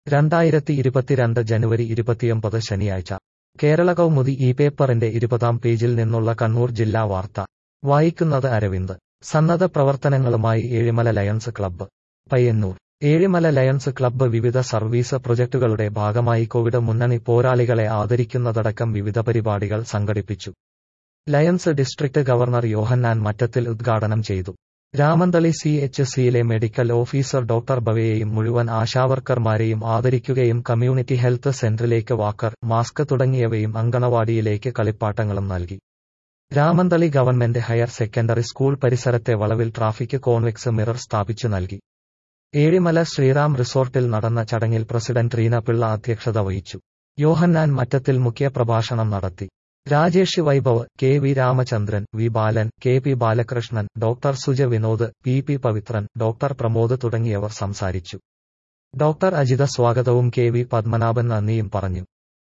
രണ്ടായിരത്തി ഇരുപത്തിരണ്ട് ജനുവരി ഇരുപത്തിയൊമ്പത് ശനിയാഴ്ച കേരള കൗമുദി ഈ പേപ്പറിന്റെ ഇരുപതാം പേജിൽ നിന്നുള്ള കണ്ണൂർ ജില്ലാ വാർത്ത വായിക്കുന്നത് അരവിന്ദ് സന്നദ്ധ പ്രവർത്തനങ്ങളുമായി Ezhimala lions club Payyanur Ezhimala lions club വിവിധ സർവീസ് പ്രൊജക്ടുകളുടെ ഭാഗമായി കോവിഡ് മുന്നണി പോരാളികളെ ആദരിക്കുന്നതടക്കം വിവിധ പരിപാടികൾ സംഘടിപ്പിച്ചു lions district governor Yohannan Mattathil ഉദ്ഘാടനം ചെയ്തു രാമന്തളി സി എച്ച് സിയിലെ മെഡിക്കൽ ഓഫീസർ ഡോക്ടർ ബവയെയും മുഴുവൻ ആശാവർക്കർമാരെയും ആദരിക്കുകയും കമ്മ്യൂണിറ്റി ഹെൽത്ത് സെന്ററിലേക്ക് വാക്കർ മാസ്ക് തുടങ്ങിയവയും അങ്കണവാടിയിലേക്ക് കളിപ്പാട്ടങ്ങളും നൽകി Ramanthali government higher secondary school പരിസരത്തെ വളവിൽ ട്രാഫിക് കോൺവെക്സ് മിറർ സ്ഥാപിച്ചു നൽകി ഏഴിമല ശ്രീറാം റിസോർട്ടിൽ നടന്ന ചടങ്ങിൽ പ്രസിഡന്റ് റീന പിള്ള അധ്യക്ഷത വഹിച്ചു യോഹന്നാൻ മറ്റത്തിൽ മുഖ്യ പ്രഭാഷണം നടത്തി Rajesh Vaibhav K V Ramachandran V Balan K P Balakrishnan doctor Suja Vinod P P Pavithran doctor Pramod തുടങ്ങിയവർ സംസാരിച്ചു ഡോക്ടർ അജിത സ്വാഗതവും കെ വി പത്മനാഭൻ നന്ദിയും പറഞ്ഞു